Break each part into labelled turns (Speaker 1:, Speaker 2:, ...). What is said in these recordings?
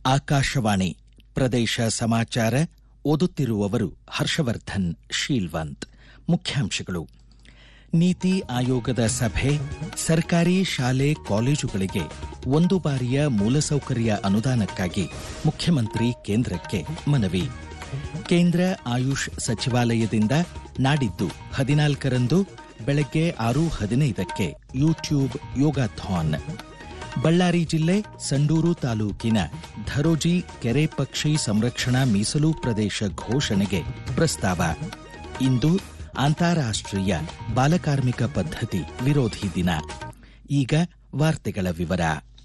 Speaker 1: ಆಕಾಶವಾಣಿ ಪ್ರದೇಶ ಸಮಾಚಾರ ಓದುತ್ತಿರುವವರು ಹರ್ಷವರ್ಧನ್ ಶೀಲ್ವಂತ್ ಮುಖ್ಯಾಂಶಗಳು ನೀತಿ ಆಯೋಗದ ಸಭೆ ಸರ್ಕಾರಿ ಶಾಲೆ ಕಾಲೇಜುಗಳಿಗೆ ಒಂದು ಬಾರಿಯ ಮೂಲಸೌಕರ್ಯ ಅನುದಾನಕ್ಕಾಗಿ ಮುಖ್ಯಮಂತ್ರಿ ಕೇಂದ್ರಕ್ಕೆ ಮನವಿ ಕೇಂದ್ರ ಆಯುಷ್ ಸಚಿವಾಲಯದಿಂದ ನಾಡಿದ್ದು ಹದಿನಾಲ್ಕರಂದು ಬೆಳಗ್ಗೆ ಆರು ಹದಿನೈದಕ್ಕೆ ಯೂಟ್ಯೂಬ್ ಯೋಗಾಥಾನ್ ಬಳ್ಳಾರಿ ಜಿಲ್ಲೆ ಸಂಡೂರು ತಾಲೂಕಿನ ಧರೋಜಿ ಕೆರೆ ಪಕ್ಷಿ ಸಂರಕ್ಷಣಾ ಮೀಸಲು ಪ್ರದೇಶ ಘೋಷಣೆಗೆ ಪ್ರಸ್ತಾವ ಇಂದು ಅಂತಾರಾಷ್ಟ್ರೀಯ ಬಾಲಕಾರ್ಮಿಕ ಪದ್ಧತಿ ವಿರೋಧಿ ದಿನ ಈಗ ವಾರ್ತೆಗಳ ವಿವರ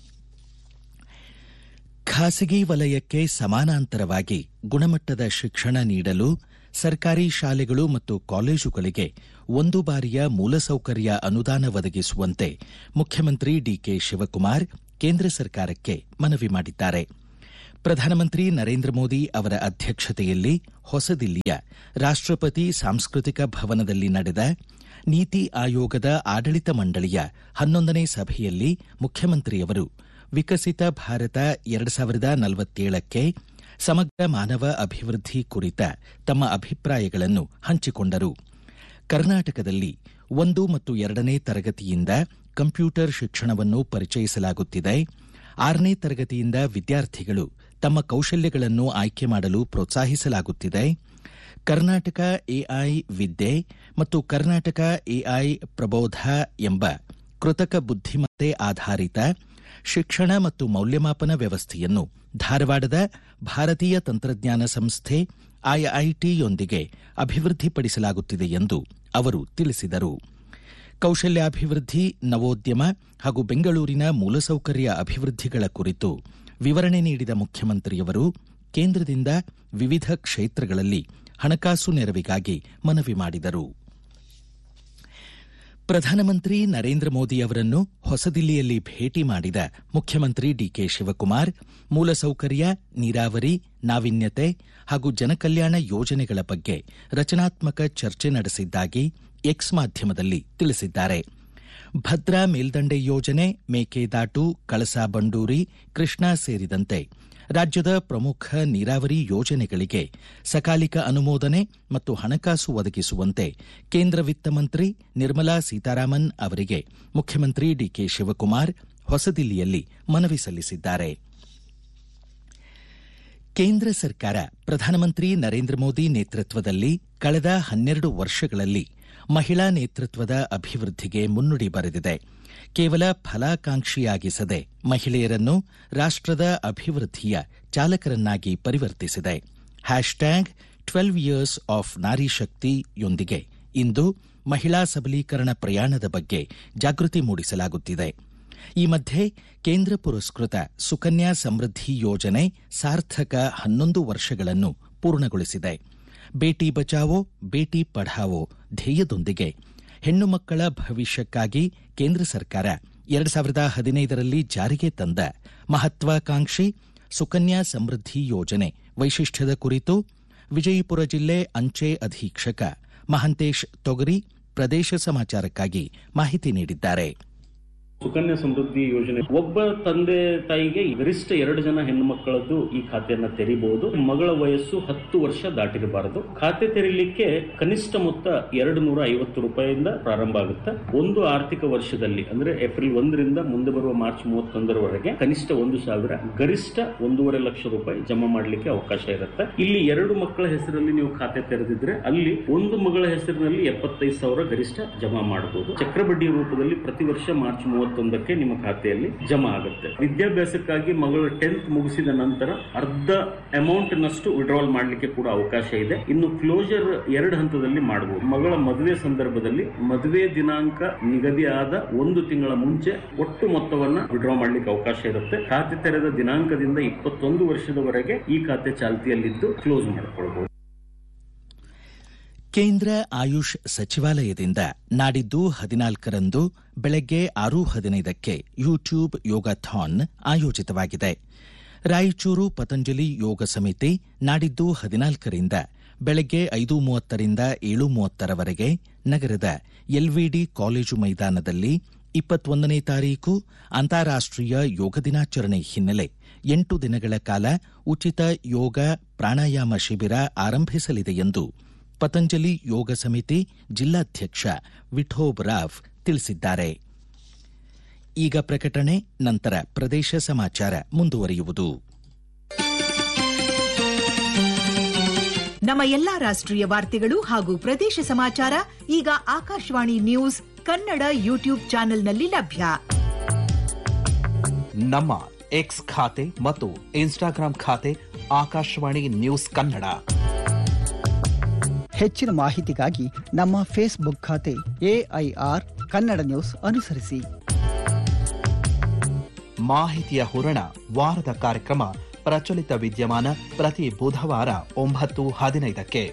Speaker 1: ಖಾಸಗಿ ವಲಯಕ್ಕೆ ಸಮಾನಾಂತರವಾಗಿ ಗುಣಮಟ್ಟದ ಶಿಕ್ಷಣ ನೀಡಲು ಸರ್ಕಾರಿ ಶಾಲೆಗಳು ಮತ್ತು ಕಾಲೇಜುಗಳಿಗೆ ಒಂದು ಬಾರಿಯ ಮೂಲಸೌಕರ್ಯ ಅನುದಾನ ಒದಗಿಸುವಂತೆ ಮುಖ್ಯಮಂತ್ರಿ ಡಿಕೆ ಶಿವಕುಮಾರ್ ಕೇಂದ್ರ ಸರ್ಕಾರಕ್ಕೆ ಮನವಿ ಮಾಡಿದ್ದಾರೆ ಪ್ರಧಾನಮಂತ್ರಿ ನರೇಂದ್ರ ಮೋದಿ ಅವರ ಅಧ್ಯಕ್ಷತೆಯಲ್ಲಿ ಹೊಸದಿಲ್ಲಿಯ ರಾಷ್ಟಪತಿ ಸಾಂಸ್ಕೃತಿಕ ಭವನದಲ್ಲಿ ನಡೆದ ನೀತಿ ಆಯೋಗದ ಆಡಳಿತ ಮಂಡಳಿಯ ಹನ್ನೊಂದನೇ ಸಭೆಯಲ್ಲಿ ಮುಖ್ಯಮಂತ್ರಿಯವರು ವಿಕಸಿತ ಭಾರತ ಎರಡು ಸಾವಿರದ ನಲವತ್ತೇಳಕ್ಕೆ ಸಮಗ್ರ ಮಾನವ ಅಭಿವೃದ್ಧಿ ಕುರಿತ ತಮ್ಮ ಅಭಿಪ್ರಾಯಗಳನ್ನು ಹಂಚಿಕೊಂಡರು ಕರ್ನಾಟಕದಲ್ಲಿ ಒಂದು ಮತ್ತು ಎರಡನೇ ತರಗತಿಯಿಂದ ಕಂಪ್ಯೂಟರ್ ಶಿಕ್ಷಣವನ್ನು ಪರಿಚಯಿಸಲಾಗುತ್ತಿದೆ ಆರನೇ ತರಗತಿಯಿಂದ ವಿದ್ಯಾರ್ಥಿಗಳು ತಮ್ಮ ಕೌಶಲ್ಯಗಳನ್ನು ಆಯ್ಕೆ ಮಾಡಲು ಪ್ರೋತ್ಸಾಹಿಸಲಾಗುತ್ತಿದೆ ಕರ್ನಾಟಕ ಎಐ ವಿದ್ಯೆ ಮತ್ತು ಕರ್ನಾಟಕ ಎಐ ಪ್ರಬೋಧ ಎಂಬ ಕೃತಕ ಬುದ್ಧಿಮತ್ತೆ ಆಧಾರಿತ ಶಿಕ್ಷಣ ಮತ್ತು ಮೌಲ್ಯಮಾಪನ ವ್ಯವಸ್ಥೆಯನ್ನು ಧಾರವಾಡದ ಭಾರತೀಯ ತಂತ್ರಜ್ಞಾನ ಸಂಸ್ಥೆ ಐಐಟಿಯೊಂದಿಗೆ ಅಭಿವೃದ್ಧಿಪಡಿಸಲಾಗುತ್ತಿದೆ ಎಂದು ಅವರು ತಿಳಿಸಿದರು ಕೌಶಲ್ಯಾಭಿವೃದ್ಧಿ ನವೋದ್ಯಮ ಹಾಗೂ ಬೆಂಗಳೂರಿನ ಮೂಲಸೌಕರ್ಯ ಅಭಿವೃದ್ಧಿಗಳ ಕುರಿತು ವಿವರಣೆ ನೀಡಿದ ಮುಖ್ಯಮಂತ್ರಿಯವರು ಕೇಂದ್ರದಿಂದ ವಿವಿಧ ಕ್ಷೇತ್ರಗಳಲ್ಲಿ ಹಣಕಾಸು ನೆರವಿಗಾಗಿ ಮನವಿ ಮಾಡಿದರು ಪ್ರಧಾನಮಂತ್ರಿ ನರೇಂದ್ರ ಮೋದಿ ಅವರನ್ನು ಹೊಸದಿಲ್ಲಿಯಲ್ಲಿ ಭೇಟಿ ಮಾಡಿದ ಮುಖ್ಯಮಂತ್ರಿ ಡಿಕೆ ಶಿವಕುಮಾರ್ ಮೂಲಸೌಕರ್ಯ ನೀರಾವರಿ ನಾವಿನ್ಯತೆ ಹಾಗೂ ಜನಕಲ್ಯಾಣ ಯೋಜನೆಗಳ ಬಗ್ಗೆ ರಚನಾತ್ಮಕ ಚರ್ಚೆ ನಡೆಸಿದ್ದಾಗಿ ಎಕ್ಸ್ ಮಾಧ್ಯಮದಲ್ಲಿ ತಿಳಿಸಿದ್ದಾರೆ ಭದ್ರಾ ಮೇಲ್ದಂಡೆ ಯೋಜನೆ ಮೇಕೆದಾಟು ಕಳಸಾ ಬಂಡೂರಿ ಕೃಷ್ಣಾ ಸೇರಿದಂತೆ ರಾಜ್ಯದ ಪ್ರಮುಖ ನೀರಾವರಿ ಯೋಜನೆಗಳಿಗೆ ಸಕಾಲಿಕ ಅನುಮೋದನೆ ಮತ್ತು ಹಣಕಾಸು ಒದಗಿಸುವಂತೆ ಕೇಂದ್ರ ವಿತ್ತ ಮಂತ್ರಿ ನಿರ್ಮಲಾ ಸೀತಾರಾಮನ್ ಅವರಿಗೆ ಮುಖ್ಯಮಂತ್ರಿ ಡಿಕೆ ಶಿವಕುಮಾರ್ ಹೊಸದಿಲ್ಲಿಯಲ್ಲಿ ಮನವಿ ಸಲ್ಲಿಸಿದ್ದಾರೆ ಕೇಂದ್ರ ಸರ್ಕಾರ ಪ್ರಧಾನಮಂತ್ರಿ ನರೇಂದ್ರ ಮೋದಿ ನೇತೃತ್ವದಲ್ಲಿ ಕಳೆದ ಹನ್ನೆರಡು ವರ್ಷಗಳಲ್ಲಿ ಮಹಿಳಾ ನೇತೃತ್ವದ ಅಭಿವೃದ್ಧಿಗೆ ಮುನ್ನುಡಿ ಬರೆದಿದೆ ಕೇವಲ ಫಲಾಕಾಂಕ್ಷಿಯಾಗಿಸದೆ ಮಹಿಳೆಯರನ್ನು ರಾಷ್ಟದ ಅಭಿವೃದ್ಧಿಯ ಚಾಲಕರನ್ನಾಗಿ ಪರಿವರ್ತಿಸಿದೆ ಹ್ಯಾಶ್ಟ್ಯಾಗ್ ಟ್ವೆಲ್ವ್ ಇಯರ್ಸ್ ಆಫ್ ನಾರಿ ಶಕ್ತಿಯೊಂದಿಗೆ ಇಂದು ಮಹಿಳಾ ಸಬಲೀಕರಣ ಪ್ರಯಾಣದ ಬಗ್ಗೆ ಜಾಗೃತಿ ಮೂಡಿಸಲಾಗುತ್ತಿದೆ ಈ ಮಧ್ಯೆ ಕೇಂದ್ರ ಪುರಸ್ಕೃತ ಸುಕನ್ಯಾ ಸಮೃದ್ಧಿ ಯೋಜನೆ ಸಾರ್ಥಕ ಹನ್ನೊಂದು ವರ್ಷಗಳನ್ನು ಪೂರ್ಣಗೊಳಿಸಿದೆ ಬೇಟಿ ಬಚಾವೋ ಬೇಟಿ ಪಢಾವೋ ಧ್ಯೇಯದೊಂದಿಗೆ ಹೆಣ್ಣು ಮಕ್ಕಳ ಭವಿಷ್ಯಕ್ಕಾಗಿ ಕೇಂದ್ರ ಸರ್ಕಾರ ಎರಡು ಸಾವಿರದ ಹದಿನೈದರಲ್ಲಿ ಜಾರಿಗೆ ತಂದ ಮಹತ್ವಾಕಾಂಕ್ಷಿ ಸುಕನ್ಯಾ ಸಮೃದ್ಧಿ ಯೋಜನೆ ವೈಶಿಷ್ಟ್ಯದ ಕುರಿತು ವಿಜಯಪುರ ಜಿಲ್ಲೆ ಅಂಚೆ ಅಧೀಕ್ಷಕ ಮಹಂತೇಶ್ ತೊಗರಿ ಪ್ರದೇಶ ಸಮಾಚಾರಕ್ಕಾಗಿ ಮಾಹಿತಿ ನೀಡಿದ್ದಾರೆ
Speaker 2: ಸುಕನ್ಯಾ ಸಮೃದ್ಧಿ ಯೋಜನೆ ಒಬ್ಬ ತಂದೆ ತಾಯಿಗೆ ಗರಿಷ್ಠ ಎರಡು ಜನ ಹೆಣ್ಣು ಮಕ್ಕಳದ್ದು ಈ ಖಾತೆಯನ್ನ ತೆರಿಬಹುದು ಮಗಳ ವಯಸ್ಸು ಹತ್ತು ವರ್ಷ ದಾಟಿರಬಾರದು ಖಾತೆ ತೆರೀಲಿಕ್ಕೆ ಕನಿಷ್ಠ ಮೊತ್ತ ಎರಡು ನೂರ ಐವತ್ತು ರೂಪಾಯಿಯಿಂದ ಪ್ರಾರಂಭ ಆಗುತ್ತೆ ಒಂದು ಆರ್ಥಿಕ ವರ್ಷದಲ್ಲಿ ಅಂದ್ರೆ ಏಪ್ರಿಲ್ ಒಂದರಿಂದ ಮುಂದೆ ಬರುವ ಮಾರ್ಚ್ ಮೂವತ್ತೊಂದರವರೆಗೆ ಕನಿಷ್ಠ ಒಂದು ಸಾವಿರ ಗರಿಷ್ಠ ಒಂದೂವರೆ ಲಕ್ಷ ರೂಪಾಯಿ ಜಮಾ ಮಾಡಲಿಕ್ಕೆ ಅವಕಾಶ ಇರುತ್ತೆ ಇಲ್ಲಿ ಎರಡು ಮಕ್ಕಳ ಹೆಸರಲ್ಲಿ ನೀವು ಖಾತೆ ತೆರೆದಿದ್ರೆ ಅಲ್ಲಿ ಒಂದು ಮಗಳ ಹೆಸರಿನಲ್ಲಿ ಎಪ್ಪತ್ತೈದು ಸಾವಿರ ಗರಿಷ್ಠ ಜಮಾ ಮಾಡಬಹುದು ಚಕ್ರಬಡ್ಡಿ ರೂಪದಲ್ಲಿ ಪ್ರತಿ ವರ್ಷ ಮಾರ್ಚ್ ಮೂವತ್ತು ಮೂವತ್ತೊಂದಕ್ಕೆ ನಿಮ್ಮ ಖಾತೆಯಲ್ಲಿ ಜಮಾ ಆಗುತ್ತೆ ವಿದ್ಯಾಭ್ಯಾಸಕ್ಕಾಗಿ ಮಗಳು ಟೆಂತ್ ಮುಗಿಸಿದ ನಂತರ ಅರ್ಧ ಅಮೌಂಟ್ ನಷ್ಟು ವಿಡ್ರಾಲ್ ಮಾಡಲಿಕ್ಕೆ ಕೂಡ ಅವಕಾಶ ಇದೆ ಇನ್ನು ಕ್ಲೋಜರ್ ಎರಡು ಹಂತದಲ್ಲಿ ಮಾಡಬಹುದು ಮಗಳ ಮದುವೆ ಸಂದರ್ಭದಲ್ಲಿ ಮದುವೆ ದಿನಾಂಕ ನಿಗದಿ ಆದ ಒಂದು ತಿಂಗಳ ಮುಂಚೆ ಒಟ್ಟು ಮೊತ್ತವನ್ನ ವಿಡ್ರಾ ಮಾಡಲಿಕ್ಕೆ ಅವಕಾಶ ಇರುತ್ತೆ ಖಾತೆ ತೆರೆದ ದಿನಾಂಕದಿಂದ ಇಪ್ಪತ್ತೊಂದು ವರ್ಷದವರೆಗೆ ಈ ಖಾತೆ ಚಾಲ್ತಿಯಲ್ಲಿದ್ದು ಕ್ಲೋಸ್ ಮಾಡಿಕೊಳ್ಬಹುದು
Speaker 1: ಕೇಂದ್ರ ಆಯುಷ್ ಸಚಿವಾಲಯದಿಂದ ನಾಡಿದ್ದು ಹದಿನಾಲ್ಕರಂದು ಬೆಳಗ್ಗೆ ಆರು ಹದಿನೈದಕ್ಕೆ ಯೂಟ್ಯೂಬ್ ಯೋಗಾಥಾನ್ ಆಯೋಜಿತವಾಗಿದೆ ರಾಯಚೂರು ಪತಂಜಲಿ ಯೋಗ ಸಮಿತಿ ನಾಡಿದ್ದು ಹದಿನಾಲ್ಕರಿಂದ ಬೆಳಗ್ಗೆ ಐದು ಮೂವತ್ತರಿಂದ ಏಳು ಮೂವತ್ತರವರೆಗೆ ನಗರದ ಎಲ್ವಿಡಿ ಕಾಲೇಜು ಮೈದಾನದಲ್ಲಿ ಇಪ್ಪತ್ತೊಂದನೇ ತಾರೀಕು ಅಂತಾರಾಷ್ಟ್ರೀಯ ಯೋಗ ದಿನಾಚರಣೆ ಹಿನ್ನೆಲೆ ಎಂಟು ದಿನಗಳ ಕಾಲ ಉಚಿತ ಯೋಗ ಪ್ರಾಣಾಯಾಮ ಶಿಬಿರ ಆರಂಭಿಸಲಿದೆ ಎಂದು ಪತಂಜಲಿ ಯೋಗ ಸಮಿತಿ ಜಿಲ್ಲಾಧ್ಯಕ್ಷ ವಿಠೋಬ್ ರಾವ್ ತಿಳಿಸಿದ್ದಾರೆ ಈಗ ಪ್ರಕಟಣೆ ನಂತರ ಪ್ರದೇಶ ಸಮಾಚಾರ ಮುಂದುವರಿಯುವುದು
Speaker 3: ನಮ್ಮ ಎಲ್ಲಾ ರಾಷ್ಟ್ರೀಯ ವಾರ್ತೆಗಳು ಹಾಗೂ ಪ್ರದೇಶ ಸಮಾಚಾರ ಈಗ ಆಕಾಶವಾಣಿ ನ್ಯೂಸ್ ಕನ್ನಡ ಯೂಟ್ಯೂಬ್ ಚಾನೆಲ್ನಲ್ಲಿ ಲಭ್ಯ
Speaker 4: ನಮ್ಮ ಎಕ್ಸ್ ಖಾತೆ ಮತ್ತು ಇನ್ಸ್ಟಾಗ್ರಾಂ ಖಾತೆ ಆಕಾಶವಾಣಿ ನ್ಯೂಸ್ ಕನ್ನಡ
Speaker 5: ಹೆಚ್ಚಿನ ಮಾಹಿತಿಗಾಗಿ ನಮ್ಮ ಫೇಸ್ಬುಕ್ ಖಾತೆ ಎಐಆರ್ ಕನ್ನಡ ನ್ಯೂಸ್ ಅನುಸರಿಸಿ
Speaker 4: ಮಾಹಿತಿಯ ಹೂರಣ ವಾರದ ಕಾರ್ಯಕ್ರಮ ಪ್ರಚಲಿತ ವಿದ್ಯಮಾನ ಪ್ರತಿ ಬುಧವಾರ ಒಂಬತ್ತು ಹದಿನೈದಕ್ಕೆ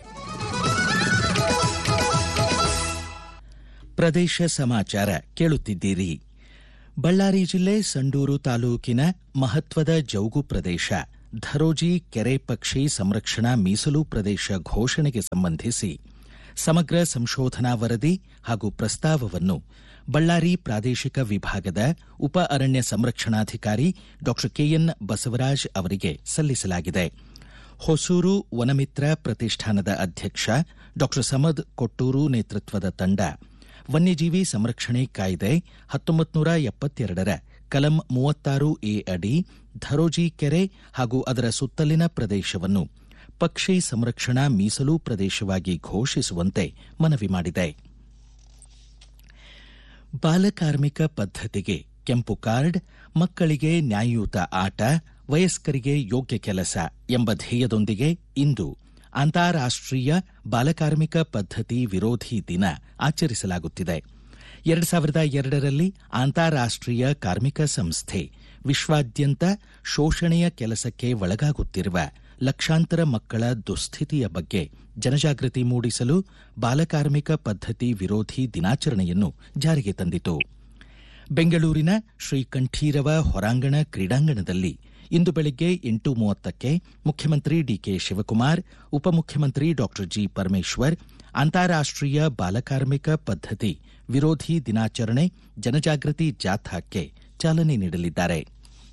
Speaker 1: ಪ್ರದೇಶ ಸಮಾಚಾರ ಕೇಳುತ್ತಿದ್ದೀರಿ ಬಳ್ಳಾರಿ ಜಿಲ್ಲೆ ಸಂಡೂರು ತಾಲೂಕಿನ ಮಹತ್ವದ ಜೌಗು ಪ್ರದೇಶ ಧರೋಜಿ ಕೆರೆ ಪಕ್ಷಿ ಸಂರಕ್ಷಣಾ ಮೀಸಲು ಪ್ರದೇಶ ಘೋಷಣೆಗೆ ಸಂಬಂಧಿಸಿ ಸಮಗ್ರ ಸಂಶೋಧನಾ ವರದಿ ಹಾಗೂ ಪ್ರಸ್ತಾವವನ್ನು ಬಳ್ಳಾರಿ ಪ್ರಾದೇಶಿಕ ವಿಭಾಗದ ಉಪ ಅರಣ್ಯ ಸಂರಕ್ಷಣಾಧಿಕಾರಿ ಡಾ ಕೆಎನ್ ಬಸವರಾಜ್ ಅವರಿಗೆ ಸಲ್ಲಿಸಲಾಗಿದೆ ಹೊಸೂರು ವನಮಿತ್ರ ಪ್ರತಿಷ್ಠಾನದ ಅಧ್ಯಕ್ಷ ಡಾ ಸಮದ್ ಕೊಟ್ಟೂರು ನೇತೃತ್ವದ ತಂಡ ವನ್ಯಜೀವಿ ಸಂರಕ್ಷಣೆ ಕಾಯ್ದೆ ಹತ್ತೊಂಬತ್ತು ನೂರ ಎಪ್ಪತ್ತೆರಡರ ಕಲಂ ಮೂವತ್ತಾರು ಎ ಅಡಿ ಧರೋಜಿ ಕೆರೆ ಹಾಗೂ ಅದರ ಸುತ್ತಲಿನ ಪ್ರದೇಶವನ್ನು ಪಕ್ಷಿ ಸಂರಕ್ಷಣಾ ಮೀಸಲು ಪ್ರದೇಶವಾಗಿ ಘೋಷಿಸುವಂತೆ ಮನವಿ ಮಾಡಿದೆ ಬಾಲಕಾರ್ಮಿಕ ಪದ್ಧತಿಗೆ ಕೆಂಪು ಕಾರ್ಡ್ ಮಕ್ಕಳಿಗೆ ನ್ಯಾಯಯುತ ಆಟ ವಯಸ್ಕರಿಗೆ ಯೋಗ್ಯ ಕೆಲಸ ಎಂಬ ಧ್ಯೇಯದೊಂದಿಗೆ ಇಂದು ಅಂತಾರಾಷ್ಟ್ರೀಯ ಬಾಲಕಾರ್ಮಿಕ ಪದ್ಧತಿ ವಿರೋಧಿ ದಿನ ಆಚರಿಸಲಾಗುತ್ತಿದೆ ಎರಡು ಸಾವಿರದ ಎರಡರಲ್ಲಿ ಅಂತಾರಾಷ್ಟ್ರೀಯ ಕಾರ್ಮಿಕ ಸಂಸ್ಥೆ ವಿಶ್ವಾದ್ಯಂತ ಶೋಷಣೆಯ ಕೆಲಸಕ್ಕೆ ಒಳಗಾಗುತ್ತಿರುವ ಲಕ್ಷಾಂತರ ಮಕ್ಕಳ ದುಸ್ಥಿತಿಯ ಬಗ್ಗೆ ಜನಜಾಗೃತಿ ಮೂಡಿಸಲು ಬಾಲಕಾರ್ಮಿಕ ಪದ್ಧತಿ ವಿರೋಧಿ ದಿನಾಚರಣೆಯನ್ನು ಜಾರಿಗೆ ತಂದಿತು ಬೆಂಗಳೂರಿನ ಶ್ರೀ ಕಂಠೀರವ ಹೊರಾಂಗಣ ಕ್ರೀಡಾಂಗಣದಲ್ಲಿ ಇಂದು ಬೆಳಗ್ಗೆ ಎಂಟು ಮೂವತ್ತಕ್ಕೆ ಮುಖ್ಯಮಂತ್ರಿ ಡಿಕೆ ಶಿವಕುಮಾರ್ ಉಪಮುಖ್ಯಮಂತ್ರಿ ಡಾ ಜಿ ಪರಮೇಶ್ವರ್ ಅಂತಾರಾಷ್ಟ್ರೀಯ ಬಾಲಕಾರ್ಮಿಕ ಪದ್ಧತಿ ವಿರೋಧಿ ದಿನಾಚರಣೆ ಜನಜಾಗೃತಿ ಜಾಥಾಕ್ಕೆ ಚಾಲನೆ ನೀಡಲಿದ್ದಾರೆ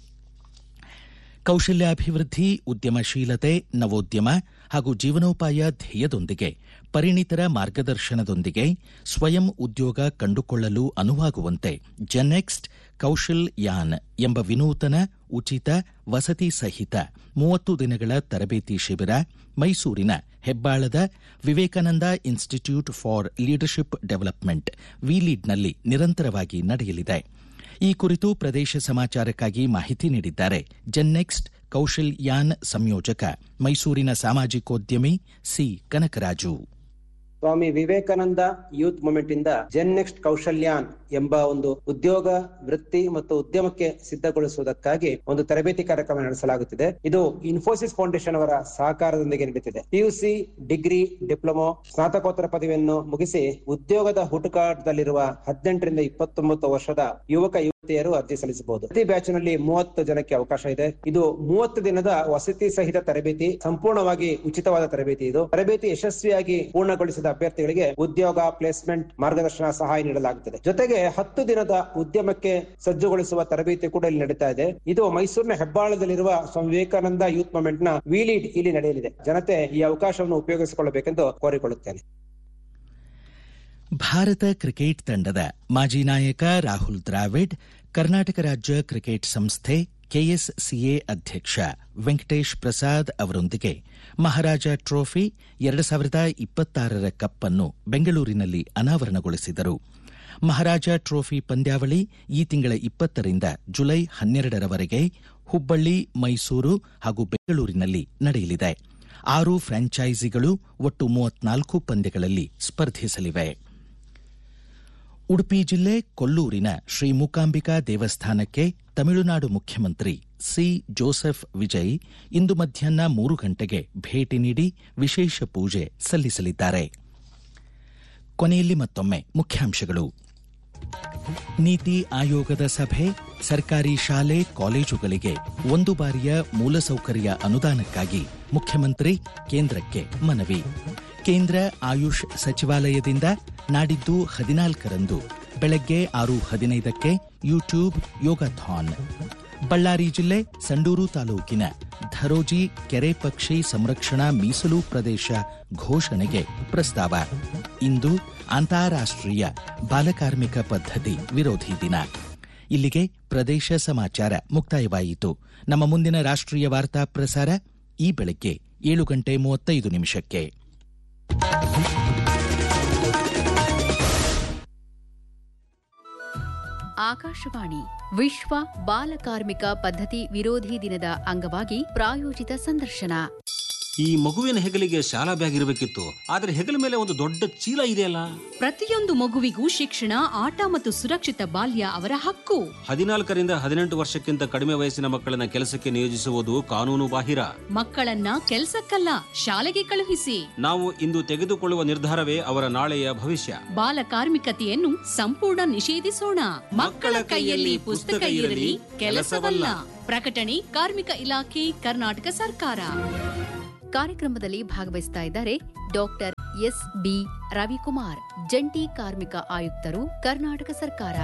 Speaker 1: ಕೌಶಲ್ಯಾಭಿವೃದ್ಧಿ ಉದ್ಯಮಶೀಲತೆ ನವೋದ್ಯಮ ಹಾಗೂ ಜೀವನೋಪಾಯ ಧ್ಯೇಯದೊಂದಿಗೆ ಪರಿಣಿತರ ಮಾರ್ಗದರ್ಶನದೊಂದಿಗೆ ಸ್ವಯಂ ಉದ್ಯೋಗ ಕಂಡುಕೊಳ್ಳಲು ಅನುವಾಗುವಂತೆ ಜೆನೆಕ್ಸ್ಟ್ ಕೌಶಲ್ ಯಾನ್ ಎಂಬ ವಿನೂತನ ಉಚಿತ ವಸತಿ ಸಹಿತ ಮೂವತ್ತು ದಿನಗಳ ತರಬೇತಿ ಶಿಬಿರ ಮೈಸೂರಿನ ಹೆಬ್ಬಾಳದ Vivekananda institute for leadership development ವಿಲೀಡ್ನಲ್ಲಿ ನಿರಂತರವಾಗಿ ನಡೆಯಲಿದೆ ಈ ಕುರಿತು ಪ್ರದೇಶ ಸಮಾಚಾರಕ್ಕಾಗಿ ಮಾಹಿತಿ ನೀಡಿದ್ದಾರೆ ಜೆನ್ನೆಕ್ಸ್ಟ್ ಕೌಶಲ್ ಯಾನ್ ಸಂಯೋಜಕ ಮೈಸೂರಿನ ಸಾಮಾಜಿಕೋದ್ಯಮಿ C Kanakaraju
Speaker 6: Swami Vivekananda youth movement ಇಂದ ಜೆನ್ ನೆಕ್ಸ್ಟ್ ಕೌಶಲ್ಯಾನ್ ಎಂಬ ಒಂದು ಉದ್ಯೋಗ ವೃತ್ತಿ ಮತ್ತು ಉದ್ಯಮಕ್ಕೆ ಸಿದ್ಧಗೊಳಿಸುವುದಕ್ಕಾಗಿ ಒಂದು ತರಬೇತಿ ಕಾರ್ಯಕ್ರಮ ನಡೆಸಲಾಗುತ್ತಿದೆ ಇದು ಇನ್ಫೋಸಿಸ್ ಫೌಂಡೇಶನ್ ಅವರ ಸಹಕಾರದೊಂದಿಗೆ ನಡೆಯುತ್ತಿದೆ ಪಿಯುಸಿ ಡಿಗ್ರಿ ಡಿಪ್ಲೊಮೊ ಸ್ನಾತಕೋತ್ತರ ಪದವಿಯನ್ನು ಮುಗಿಸಿ ಉದ್ಯೋಗದ ಹುಡುಕಾಟದಲ್ಲಿರುವ ಹದಿನೆಂಟರಿಂದ ಇಪ್ಪತ್ತೊಂಬತ್ತು ವರ್ಷದ ಯುವಕ ಯುವತಿಯರು ಅರ್ಜಿ ಸಲ್ಲಿಸಬಹುದು ಪ್ರತಿ ಬ್ಯಾಚ್ ನಲ್ಲಿ ಮೂವತ್ತು ಜನಕ್ಕೆ ಅವಕಾಶ ಇದೆ ಇದು ಮೂವತ್ತು ದಿನದ ವಸತಿ ಸಹಿತ ತರಬೇತಿ ಸಂಪೂರ್ಣವಾಗಿ ಉಚಿತವಾದ ತರಬೇತಿ ಇದು ತರಬೇತಿ ಯಶಸ್ವಿಯಾಗಿ ಪೂರ್ಣಗೊಳಿಸಿದ ಅಭ್ಯರ್ಥಿಗಳಿಗೆ ಉದ್ಯೋಗ ಪ್ಲೇಸ್ಮೆಂಟ್ ಮಾರ್ಗದರ್ಶನ ಸಹಾಯ ನೀಡಲಾಗುತ್ತದೆ ಜೊತೆಗೆ ಹತ್ತು ದಿನದ ಉದ್ಯಮಕ್ಕೆ ಸಜ್ಜುಗೊಳಿಸುವ ತರಬೇತಿ ಕೂಡ ಇಲ್ಲಿ ನಡೀತಾ ಇದೆ ಇದು ಮೈಸೂರಿನ ಹೆಬ್ಬಾಳದಲ್ಲಿರುವ ಸ್ವಾಮಿ ವಿವೇಕಾನಂದ ಯೂತ್ ಮೂವ್ಮೆಂಟ್ ನ ವಿಲೀಡ್ ಇಲ್ಲಿ ನಡೆಯಲಿದೆ ಜನತೆ ಈ ಅವಕಾಶವನ್ನು ಉಪಯೋಗಿಸಿಕೊಳ್ಳಬೇಕೆಂದು ಕೋರಿಕೊಳ್ಳುತ್ತೇನೆ
Speaker 1: ಭಾರತ ಕ್ರಿಕೆಟ್ ತಂಡದ ಮಾಜಿ ನಾಯಕ ರಾಹುಲ್ ದ್ರಾವಿಡ್ ಕರ್ನಾಟಕ ರಾಜ್ಯ ಕ್ರಿಕೆಟ್ ಸಂಸ್ಥೆ ಕೆಎಸ್ಸಿಎ ಅಧ್ಯಕ್ಷ ವೆಂಕಟೇಶ್ ಪ್ರಸಾದ್ ಅವರೊಂದಿಗೆ ಮಹಾರಾಜ ಟ್ರೋಫಿ ಎರಡು ಸಾವಿರದ ಇಪ್ಪತ್ತಾರರ ಕಪ್ ಅನ್ನು ಬೆಂಗಳೂರಿನಲ್ಲಿ ಅನಾವರಣಗೊಳಿಸಿದರು ಮಹಾರಾಜ ಟ್ರೋಫಿ ಪಂದ್ಯಾವಳಿ ಈ ತಿಂಗಳ ಇಪ್ಪತ್ತರಿಂದ ಜುಲೈ ಹನ್ನೆರಡರವರೆಗೆ ಹುಬ್ಬಳ್ಳಿ ಮೈಸೂರು ಹಾಗೂ ಬೆಂಗಳೂರಿನಲ್ಲಿ ನಡೆಯಲಿದೆ ಆರು ಫ್ರಾಂಚೈಸಿಗಳು ಒಟ್ಟು ಮೂವತ್ನಾಲ್ಕು ಪಂದ್ಯಗಳಲ್ಲಿ ಸ್ಪರ್ಧಿಸಲಿವೆ ಉಡುಪಿ ಜಿಲ್ಲೆ ಕೊಲ್ಲೂರಿನ ಶ್ರೀ ಮೂಕಾಂಬಿಕಾ ದೇವಸ್ಥಾನಕ್ಕೆ ತಮಿಳುನಾಡು ಮುಖ್ಯಮಂತ್ರಿ ಸಿ ಜೋಸೆಫ್ ವಿಜಯ್ ಇಂದು ಮಧ್ಯಾಹ್ನ ಮೂರು ಗಂಟೆಗೆ ಭೇಟಿ ನೀಡಿ ವಿಶೇಷ ಪೂಜೆ ಸಲ್ಲಿಸಲಿದ್ದಾರೆ ಕೊನೆಯಲ್ಲಿ ಮತ್ತೊಮ್ಮೆ ಮುಖ್ಯಾಂಶಗಳು ನೀತಿ ಆಯೋಗದ ಸಭೆ ಸರ್ಕಾರಿ ಶಾಲೆ ಕಾಲೇಜುಗಳಿಗೆ ಒಂದು ಬಾರಿಯ ಮೂಲಸೌಕರ್ಯ ಅನುದಾನಕ್ಕಾಗಿ ಮುಖ್ಯಮಂತ್ರಿ ಕೇಂದ್ರಕ್ಕೆ ಮನವಿ ಕೇಂದ್ರ ಆಯುಷ್ ಸಚಿವಾಲಯದಿಂದ ನಾಡಿದ್ದು ಹದಿನಾಲ್ಕರಂದು ಬೆಳಗ್ಗೆ ಆರು ಹದಿನೈದಕ್ಕೆ ಯೂಟ್ಯೂಬ್ ಯೋಗಾಥಾನ್ ಬಳ್ಳಾರಿ ಜಿಲ್ಲೆ ಸಂಡೂರು ತಾಲೂಕಿನ ಧರೋಜಿ ಕೆರೆ ಪಕ್ಷಿ ಸಂರಕ್ಷಣಾ ಮೀಸಲು ಪ್ರದೇಶ ಘೋಷಣೆಗೆ ಪ್ರಸ್ತಾವ ಇಂದು ಅಂತಾರಾಷ್ಟ್ರೀಯ ಬಾಲಕಾರ್ಮಿಕ ಪದ್ಧತಿ ವಿರೋಧಿ ದಿನ ಇಲ್ಲಿಗೆ ಪ್ರದೇಶ ಸಮಾಚಾರ ಮುಕ್ತಾಯವಾಯಿತು ನಮ್ಮ ಮುಂದಿನ ರಾಷ್ಟ್ರೀಯ ವಾರ್ತಾ ಪ್ರಸಾರ ಈ ಬೆಳಗ್ಗೆ ಏಳು ಗಂಟೆ ಮೂವತ್ತೈದು ನಿಮಿಷಕ್ಕೆ
Speaker 7: ಆಕಾಶವಾಣಿ ವಿಶ್ವ ಬಾಲಕಾರ್ಮಿಕ ಪದ್ಧತಿ ವಿರೋಧಿ ದಿನದ ಅಂಗವಾಗಿ ಪ್ರಾಯೋಜಿತ ಸಂದರ್ಶನ
Speaker 8: ಈ ಮಗುವಿನ ಹೆಗಲಿಗೆ ಶಾಲಾ ಬ್ಯಾಗ್ ಇರಬೇಕಿತ್ತು ಆದ್ರೆ ಹೆಗಲ ಮೇಲೆ ಒಂದು ದೊಡ್ಡ ಚೀಲ ಇದೆಯಲ್ಲ
Speaker 9: ಪ್ರತಿಯೊಂದು ಮಗುವಿಗೂ ಶಿಕ್ಷಣ ಆಟ ಮತ್ತು ಸುರಕ್ಷಿತ ಬಾಲ್ಯ ಅವರ ಹಕ್ಕು
Speaker 8: ಹದಿನಾಲ್ಕರಿಂದ ಹದಿನೆಂಟು ವರ್ಷಕ್ಕಿಂತ ಕಡಿಮೆ ವಯಸ್ಸಿನ ಮಕ್ಕಳನ್ನ ಕೆಲಸಕ್ಕೆ ನಿಯೋಜಿಸುವುದು ಕಾನೂನು ಬಾಹಿರ
Speaker 9: ಮಕ್ಕಳನ್ನ ಕೆಲ್ಸಕ್ಕಲ್ಲ ಶಾಲೆಗೆ ಕಳುಹಿಸಿ
Speaker 8: ನಾವು ಇಂದು ತೆಗೆದುಕೊಳ್ಳುವ ನಿರ್ಧಾರವೇ ಅವರ ನಾಳೆಯ ಭವಿಷ್ಯ
Speaker 9: ಬಾಲ ಕಾರ್ಮಿಕತೆಯನ್ನು ಸಂಪೂರ್ಣ ನಿಷೇಧಿಸೋಣ ಮಕ್ಕಳ ಕೈಯಲ್ಲಿ ಪುಸ್ತಕ ಇರಲಿ ಕೆಲಸವಲ್ಲ ಪ್ರಕಟಣೆ ಕಾರ್ಮಿಕ ಇಲಾಖೆ ಕರ್ನಾಟಕ ಸರ್ಕಾರ
Speaker 7: ಕಾರ್ಯಕ್ರಮದಲ್ಲಿ ಭಾಗವಹಿಸ್ತಾ ಇದ್ದಾರೆ ಡಾಕ್ಟರ್ ಎಸ್ ಬಿ ರವಿಕುಮಾರ್ ಜಂಟಿ ಕಾರ್ಮಿಕ ಆಯುಕ್ತರು ಕರ್ನಾಟಕ ಸರ್ಕಾರ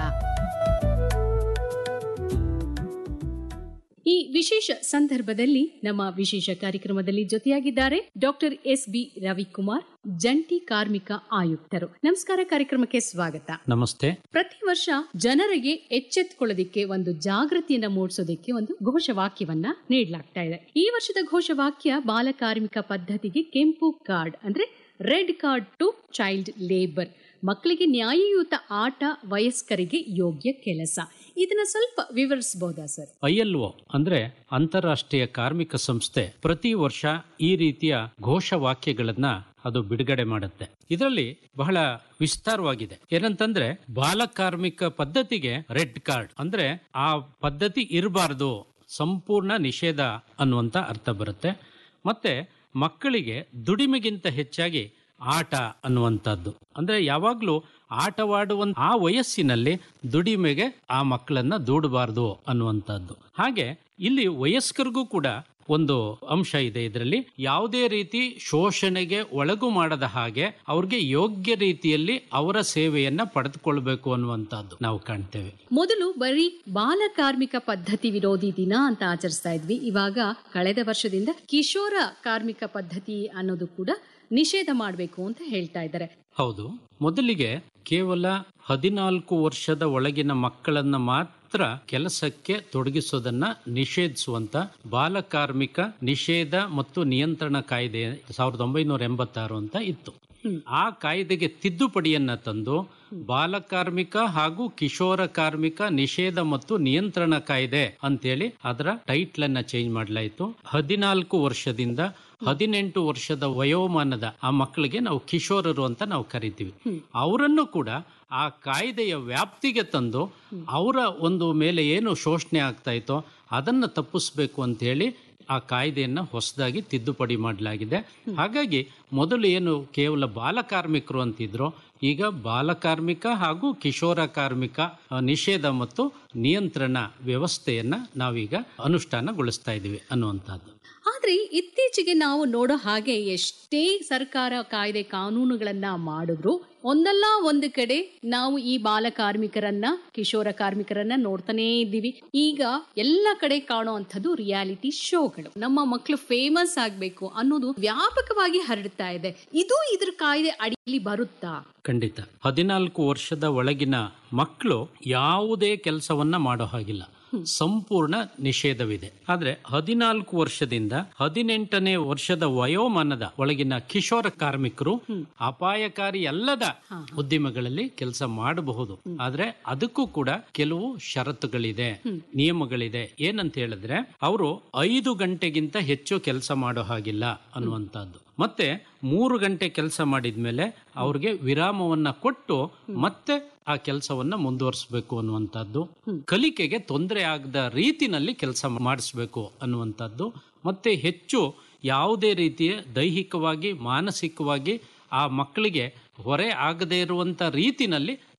Speaker 9: ಈ ವಿಶೇಷ ಸಂದರ್ಭದಲ್ಲಿ ನಮ್ಮ ವಿಶೇಷ ಕಾರ್ಯಕ್ರಮದಲ್ಲಿ ಜೊತೆಯಾಗಿದ್ದಾರೆ ಡಾಕ್ಟರ್ ಎಸ್ ಬಿ ರವಿಕುಮಾರ್ ಜಂಟಿ ಕಾರ್ಮಿಕ ಆಯುಕ್ತರು ನಮಸ್ಕಾರ ಕಾರ್ಯಕ್ರಮಕ್ಕೆ ಸ್ವಾಗತ
Speaker 10: ನಮಸ್ತೆ
Speaker 9: ಪ್ರತಿ ವರ್ಷ ಜನರಿಗೆ ಎಚ್ಚೆತ್ತುಕೊಳ್ಳೋದಿಕ್ಕೆ ಒಂದು ಜಾಗೃತಿಯನ್ನ ಮೂಡಿಸೋದಕ್ಕೆ ಒಂದು ಘೋಷವಾಕ್ಯವನ್ನ ನೀಡಲಾಗ್ತಾ ಇದೆ ಈ ವರ್ಷದ ಘೋಷವಾಕ್ಯ ಬಾಲ ಕಾರ್ಮಿಕ ಪದ್ಧತಿಗೆ ಕೆಂಪು ಕಾರ್ಡ್ ಅಂದ್ರೆ red card to child labour ಮಕ್ಕಳಿಗೆ ನ್ಯಾಯಯುತ ಆಟ ವಯಸ್ಕರಿಗೆ ಯೋಗ್ಯ ಕೆಲಸ ಇದನ್ನ ಸ್ವಲ್ಪ ವಿವರಿಸಬಹುದಾ ಸರ್
Speaker 10: ಐಎಲ್ಒ ಅಂದ್ರೆ ಅಂತಾರಾಷ್ಟ್ರೀಯ ಕಾರ್ಮಿಕ ಸಂಸ್ಥೆ ಪ್ರತಿ ವರ್ಷ ಈ ರೀತಿಯ ಘೋಷವಾಕ್ಯಗಳನ್ನ ಅದು ಬಿಡುಗಡೆ ಮಾಡುತ್ತೆ ಇದರಲ್ಲಿ ಬಹಳ ವಿಸ್ತಾರವಾಗಿದೆ ಏನಂತಂದ್ರೆ ಬಾಲ ಕಾರ್ಮಿಕ ಪದ್ಧತಿಗೆ ರೆಡ್ ಕಾರ್ಡ್ ಅಂದ್ರೆ ಆ ಪದ್ಧತಿ ಇರಬಾರದು ಸಂಪೂರ್ಣ ನಿಷೇಧ ಅನ್ನುವಂತ ಅರ್ಥ ಬರುತ್ತೆ ಮತ್ತೆ ಮಕ್ಕಳಿಗೆ ದುಡಿಮೆಗಿಂತ ಹೆಚ್ಚಾಗಿ ಆಟ ಅನ್ನುವಂಥದ್ದು ಅಂದ್ರೆ ಯಾವಾಗ್ಲೂ ಆಟವಾಡುವ ಆ ವಯಸ್ಸಿನಲ್ಲಿ ದುಡಿಮೆಗೆ ಆ ಮಕ್ಕಳನ್ನ ದೂಡಬಾರದು ಅನ್ನುವಂಥದ್ದು ಹಾಗೆ ಇಲ್ಲಿ ವಯಸ್ಕರಿಗೂ ಕೂಡ ಒಂದು ಅಂಶ ಇದೆ ಇದರಲ್ಲಿ ಯಾವುದೇ ರೀತಿ ಶೋಷಣೆಗೆ ಒಳಗು ಮಾಡದ ಹಾಗೆ ಅವ್ರಿಗೆ ಯೋಗ್ಯ ರೀತಿಯಲ್ಲಿ ಅವರ ಸೇವೆಯನ್ನ ಪಡೆದುಕೊಳ್ಬೇಕು ಅನ್ನುವಂಥದ್ದು ನಾವು ಕಾಣ್ತೇವೆ
Speaker 9: ಮೊದಲು ಬರೀ ಬಾಲ ಕಾರ್ಮಿಕ ಪದ್ಧತಿ ವಿರೋಧಿ ದಿನ ಅಂತ ಆಚರಿಸ್ತಾ ಇದ್ವಿ ಇವಾಗ ಕಳೆದ ವರ್ಷದಿಂದ ಕಿಶೋರ ಕಾರ್ಮಿಕ ಪದ್ಧತಿ ಅನ್ನೋದು ಕೂಡ ನಿಷೇಧ ಮಾಡಬೇಕು ಅಂತ ಹೇಳ್ತಾ ಇದ್ದಾರೆ
Speaker 10: ಹೌದು ಮೊದಲಿಗೆ ಕೇವಲ ಹದಿನಾಲ್ಕು ವರ್ಷದ ಒಳಗಿನ ಮಕ್ಕಳನ್ನ ಮಾತ್ರ ಕೆಲಸಕ್ಕೆ ತೊಡಗಿಸೋದನ್ನ ನಿಷೇಧಿಸುವಂತ ಬಾಲ ಕಾರ್ಮಿಕ ನಿಷೇಧ ಮತ್ತು ನಿಯಂತ್ರಣ ಕಾಯ್ದೆ ಸಾವಿರದ ಒಂಬೈನೂರ ಎಂಬತ್ತಾರು ಅಂತ ಇತ್ತು ಆ ಕಾಯ್ದೆಗೆ ತಿದ್ದುಪಡಿಯನ್ನ ತಂದು ಬಾಲ ಕಾರ್ಮಿಕ ಹಾಗೂ ಕಿಶೋರ ಕಾರ್ಮಿಕ ನಿಷೇಧ ಮತ್ತು ನಿಯಂತ್ರಣ ಕಾಯ್ದೆ ಅಂತೇಳಿ ಅದರ ಟೈಟ್ಲ್ ಅನ್ನ ಚೇಂಜ್ ಮಾಡಲಾಯಿತು ಹದಿನಾಲ್ಕು ವರ್ಷದಿಂದ ಹದಿನೆಂಟು ವರ್ಷದ ವಯೋಮಾನದ ಆ ಮಕ್ಕಳಿಗೆ ನಾವು ಕಿಶೋರರು ಅಂತ ನಾವು ಕರಿತೀವಿ ಅವರನ್ನು ಕೂಡ ಆ ಕಾಯ್ದೆಯ ವ್ಯಾಪ್ತಿಗೆ ತಂದು ಅವರ ಒಂದು ಮೇಲೆ ಏನು ಶೋಷಣೆ ಆಗ್ತಾ ಇತ್ತೋ ಅದನ್ನು ತಪ್ಪಿಸ್ಬೇಕು ಅಂತ ಹೇಳಿ ಆ ಕಾಯ್ದೆಯನ್ನ ಹೊಸದಾಗಿ ತಿದ್ದುಪಡಿ ಮಾಡಲಾಗಿದೆ ಹಾಗಾಗಿ ಮೊದಲು ಏನು ಕೇವಲ ಬಾಲ ಕಾರ್ಮಿಕರು ಅಂತಿದ್ರು ಈಗ ಬಾಲ ಕಾರ್ಮಿಕ ಹಾಗೂ ಕಿಶೋರ ಕಾರ್ಮಿಕ ಆ, ನಿಷೇಧ ಮತ್ತು ನಿಯಂತ್ರಣ ವ್ಯವಸ್ಥೆಯನ್ನ ನಾವೀಗ ಅನುಷ್ಠಾನಗೊಳಿಸ್ತಾ ಇದ್ದೀವಿ ಅನ್ನುವಂಥದ್ದು
Speaker 9: ಆದ್ರೆ ಇತ್ತೀಚೆಗೆ ನಾವು ನೋಡೋ ಹಾಗೆ ಎಷ್ಟೇ ಸರ್ಕಾರ ಕಾಯ್ದೆ ಕಾನೂನುಗಳನ್ನ ಮಾಡಿದ್ರು ಒಂದಲ್ಲ ಒಂದು ಕಡೆ ನಾವು ಈ ಬಾಲ ಕಾರ್ಮಿಕರನ್ನ ಕಿಶೋರ ಕಾರ್ಮಿಕರನ್ನ ನೋಡ್ತಾನೇ ಇದ್ದೀವಿ ಈಗ ಎಲ್ಲ ಕಡೆ ಕಾಣೋ ಅಂಥದ್ದು ರಿಯಾಲಿಟಿ ಶೋಗಳು ನಮ್ಮ ಮಕ್ಕಳು ಫೇಮಸ್ ಆಗ್ಬೇಕು ಅನ್ನೋದು ವ್ಯಾಪಕವಾಗಿ ಹರಡ್ತಾ ಇದೆ ಇದು ಇದ್ರ ಕಾಯ್ದೆ ಅಡಿಯಲ್ಲಿ ಬರುತ್ತಾ
Speaker 10: ಖಂಡಿತ ಹದಿನಾಲ್ಕು ವರ್ಷದ ಒಳಗಿನ ಮಕ್ಕಳು ಯಾವುದೇ ಕೆಲಸವನ್ನ ಮಾಡೋ ಹಾಗಿಲ್ಲ ಸಂಪೂರ್ಣ ನಿಷೇಧವಿದೆ ಆದ್ರೆ ಹದಿನಾಲ್ಕು ವರ್ಷದಿಂದ ಹದಿನೆಂಟನೇ ವರ್ಷದ ವಯೋಮಾನದ ಒಳಗಿನ ಕಿಶೋರ ಕಾರ್ಮಿಕರು ಅಪಾಯಕಾರಿ ಅಲ್ಲದ ಉದ್ಯಮಗಳಲ್ಲಿ ಕೆಲಸ ಮಾಡಬಹುದು ಆದ್ರೆ ಅದಕ್ಕೂ ಕೂಡ ಕೆಲವು ಷರತ್ತುಗಳಿದೆ ನಿಯಮಗಳಿದೆ ಏನಂತ ಹೇಳಿದ್ರೆ ಅವರು ಐದು ಗಂಟೆಗಿಂತ ಹೆಚ್ಚು ಕೆಲಸ ಮಾಡೋ ಹಾಗಿಲ್ಲ ಅನ್ನುವಂಥದ್ದು ಮತ್ತೆ ಮೂರು ಗಂಟೆ ಕೆಲಸ ಮಾಡಿದ್ಮೇಲೆ ಅವ್ರಿಗೆ ವಿರಾಮವನ್ನ ಕೊಟ್ಟು ಮತ್ತೆ ಆ ಕೆಲಸವನ್ನ ಮುಂದುವರಿಸಬೇಕು ಅನ್ನುವಂಥದ್ದು ಕಲಿಕೆಗೆ ತೊಂದರೆ ಆಗದ ರೀತಿನಲ್ಲಿ ಕೆಲಸ ಮಾಡಿಸ್ಬೇಕು ಅನ್ನುವಂಥದ್ದು ಮತ್ತೆ ಹೆಚ್ಚು ಯಾವುದೇ ರೀತಿಯ ದೈಹಿಕವಾಗಿ ಮಾನಸಿಕವಾಗಿ ಆ ಮಕ್ಕಳಿಗೆ ಹೊರೆ ಆಗದೇ ಇರುವಂತ ರೀತಿನಲ್ಲಿ